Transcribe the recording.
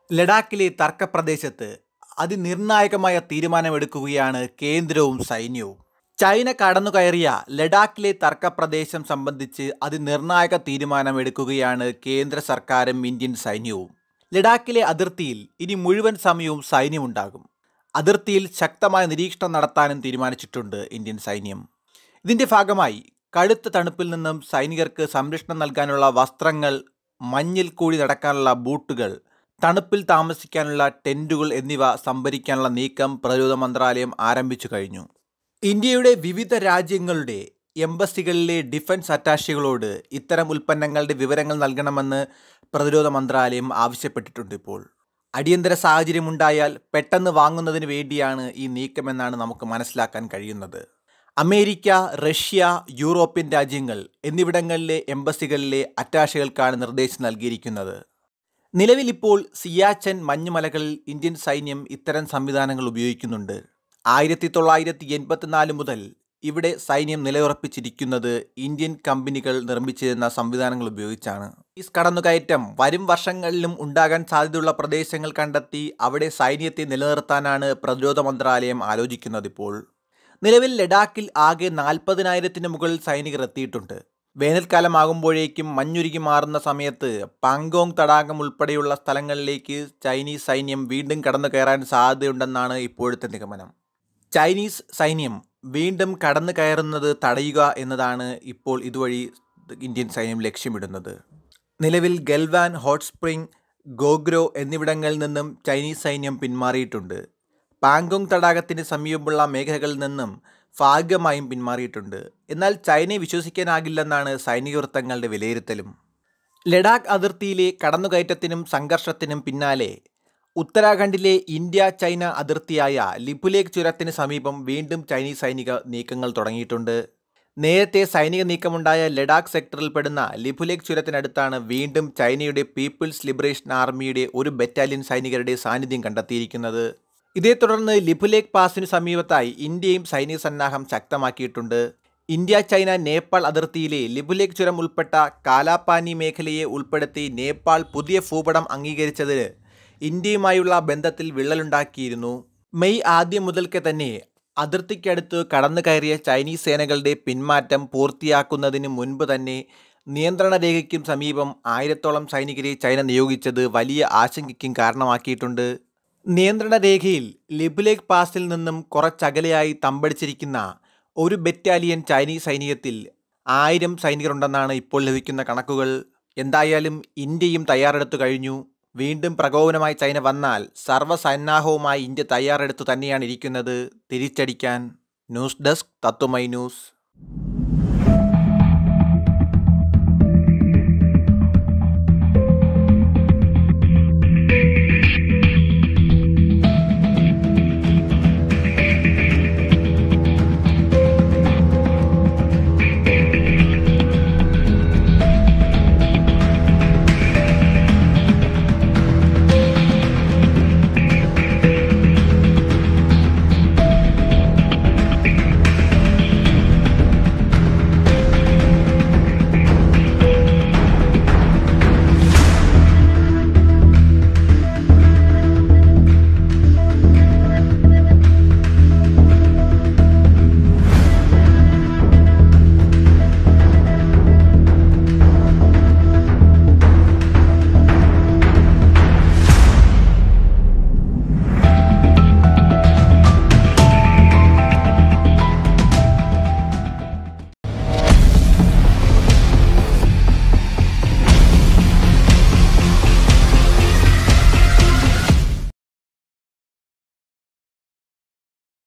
ലഡാക്കിലെ തർക്കപ്രദേശത്ത് അതിനിർണായകമായ തീരുമാനമെടുക്കുകയാണ് കേന്ദ്രവും സൈന്യവും ചൈന കടന്നുകയറിയ ലഡാക്കിലെ തർക്കപ്രദേശം സംബന്ധിച്ച് അതിനിർണായക തീരുമാനമെടുക്കുകയാണ് കേന്ദ്ര സർക്കാരും ഇന്ത്യൻ സൈന്യവും ലഡാക്കിലെ അതിർത്തിയിൽ ഇനി മുഴുവൻ സമയവും സൈന്യമുണ്ടാകും അതിർത്തിയിൽ ശക്തമായ നിരീക്ഷണം നടത്താനും തീരുമാനിച്ചിട്ടുണ്ട് ഇന്ത്യൻ സൈന്യം ഇതിന്റെ ഭാഗമായി കടുത്ത തണുപ്പിൽ നിന്നും സൈനികർക്ക് സംരക്ഷണം നൽകാനുള്ള വസ്ത്രങ്ങൾ മഞ്ഞിൽ കൂടി നടക്കാനുള്ള ബൂട്ടുകൾ തണുപ്പിൽ താമസിക്കാനുള്ള ടെന്റുകൾ എന്നിവ സംഭരിക്കാനുള്ള നീക്കം പ്രതിരോധ മന്ത്രാലയം ആരംഭിച്ചു കഴിഞ്ഞു ഇന്ത്യയുടെ വിവിധ രാജ്യങ്ങളുടെ എംബസികളിലെ ഡിഫൻസ് അറ്റാഷികളോട് ഇത്തരം ഉൽപ്പന്നങ്ങളുടെ വിവരങ്ങൾ നൽകണമെന്ന് പ്രതിരോധ മന്ത്രാലയം ആവശ്യപ്പെട്ടിട്ടുണ്ട് ഇപ്പോൾ അടിയന്തര സാഹചര്യമുണ്ടായാൽ പെട്ടെന്ന് വാങ്ങുന്നതിന് വേണ്ടിയാണ് ഈ നീക്കമെന്നാണ് നമുക്ക് മനസ്സിലാക്കാൻ കഴിയുന്നത് അമേരിക്ക റഷ്യ യൂറോപ്യൻ രാജ്യങ്ങൾ എന്നിവിടങ്ങളിലെ എംബസികളിലെ അറ്റാഷകൾക്കാണ് നിർദ്ദേശം നൽകിയിരിക്കുന്നത് നിലവിൽ ഇപ്പോൾ സിയാച്ചൻ മഞ്ഞുമലകളിൽ ഇന്ത്യൻ സൈന്യം ഇത്തരം സംവിധാനങ്ങൾ ഉപയോഗിക്കുന്നുണ്ട് ആയിരത്തി തൊള്ളായിരത്തി എൺപത്തിനാല് മുതൽ ഇവിടെ സൈന്യം നിലയുറപ്പിച്ചിരിക്കുന്നത് ഇന്ത്യൻ കമ്പനികൾ നിർമ്മിച്ചിരുന്ന സംവിധാനങ്ങൾ ഉപയോഗിച്ചാണ് ഈ കടന്നുകയറ്റം വരും വർഷങ്ങളിലും ഉണ്ടാകാൻ സാധ്യതയുള്ള പ്രദേശങ്ങൾ കണ്ടെത്തി അവിടെ സൈന്യത്തെ നിലനിർത്താനാണ് പ്രതിരോധ മന്ത്രാലയം ആലോചിക്കുന്നത് ഇപ്പോൾ നിലവിൽ ലഡാക്കിൽ ആകെ നാൽപ്പതിനായിരത്തിന് മുകളിൽ സൈനികർ എത്തിയിട്ടുണ്ട് വേനൽക്കാലമാകുമ്പോഴേക്കും മഞ്ഞുരുകി മാറുന്ന സമയത്ത് പാങ്കോങ് തടാകം ഉൾപ്പെടെയുള്ള സ്ഥലങ്ങളിലേക്ക് ചൈനീസ് സൈന്യം വീണ്ടും കടന്നു കയറാൻ സാധ്യതയുണ്ടെന്നാണ് ഇപ്പോഴത്തെ നിഗമനം ചൈനീസ് സൈന്യം വീണ്ടും കടന്നു കയറുന്നത് തടയുക എന്നതാണ് ഇപ്പോൾ ഇതുവഴി ഇന്ത്യൻ സൈന്യം ലക്ഷ്യമിടുന്നത് നിലവിൽ ഗൽവാൻ ഹോട്ട് സ്പ്രിംഗ് ഗോഗ്രോ എന്നിവിടങ്ങളിൽ നിന്നും ചൈനീസ് സൈന്യം പിന്മാറിയിട്ടുണ്ട് പാങ്കോങ് തടാകത്തിന് സമീപമുള്ള മേഖലകളിൽ നിന്നും ഭാഗമായും പിന്മാറിയിട്ടുണ്ട് എന്നാൽ ചൈനയെ വിശ്വസിക്കാനാകില്ലെന്നാണ് സൈനിക വൃത്തങ്ങളുടെ വിലയിരുത്തലും ലഡാക്ക് അതിർത്തിയിലെ കടന്നുകയറ്റത്തിനും സംഘർഷത്തിനും പിന്നാലെ ഉത്തരാഖണ്ഡിലെ ഇന്ത്യ ചൈന അതിർത്തിയായ ലിപുലേഖ് ചുരത്തിന് സമീപം വീണ്ടും ചൈനീസ് സൈനിക നീക്കങ്ങൾ തുടങ്ങിയിട്ടുണ്ട് നേരത്തെ സൈനിക നീക്കമുണ്ടായ ലഡാക്ക് സെക്ടറിൽപ്പെടുന്ന ലിപുലേഖ് ചുരത്തിനടുത്താണ് വീണ്ടും ചൈനയുടെ പീപ്പിൾസ് ലിബറേഷൻ ആർമിയുടെ ഒരു ബറ്റാലിയൻ സൈനികരുടെ സാന്നിധ്യം കണ്ടെത്തിയിരിക്കുന്നത് ഇതേ തുടർന്ന് ലിപുലേഖ് പാസിനു സമീപത്തായി ഇന്ത്യയും സൈനിക സന്നാഹം ശക്തമാക്കിയിട്ടുണ്ട് ഇന്ത്യ ചൈന നേപ്പാൾ അതിർത്തിയിലെ ലിപുലേഖ് ചുരം ഉൾപ്പെട്ട കാലാപാനി മേഖലയെ ഉൾപ്പെടുത്തി നേപ്പാൾ പുതിയ ഭൂപടം അംഗീകരിച്ചതിന് ഇന്ത്യയുമായുള്ള ബന്ധത്തിൽ വിള്ളലുണ്ടാക്കിയിരുന്നു മെയ് ആദ്യം മുതൽക്ക് തന്നെ അതിർത്തിക്കടുത്ത് കടന്നു കയറിയ ചൈനീസ് സേനകളുടെ പിന്മാറ്റം പൂർത്തിയാക്കുന്നതിന് മുൻപ് തന്നെ നിയന്ത്രണ രേഖയ്ക്കും സമീപം ആയിരത്തോളം സൈനികരെ ചൈന നിയോഗിച്ചത് വലിയ ആശങ്കയ്ക്കും കാരണമാക്കിയിട്ടുണ്ട് നിയന്ത്രണ രേഖയിൽ ലിബുലേഖ് പാസിൽ നിന്നും കുറച്ചകലെയായി തമ്പടിച്ചിരിക്കുന്ന ഒരു ബറ്റാലിയൻ ചൈനീസ് സൈനികത്തിൽ ആയിരം സൈനികരുണ്ടെന്നാണ് ഇപ്പോൾ ലഭിക്കുന്ന കണക്കുകൾ എന്തായാലും ഇന്ത്യയും തയ്യാറെടുത്തു കഴിഞ്ഞു വീണ്ടും പ്രകോപനമായി ചൈന വന്നാൽ സർവ്വസന്നാഹവുമായി ഇന്ത്യ തയ്യാറെടുത്തു തന്നെയാണ് ഇരിക്കുന്നത് തിരിച്ചടിക്കാൻ ന്യൂസ് ഡെസ്ക് തത്വമൈ ന്യൂസ്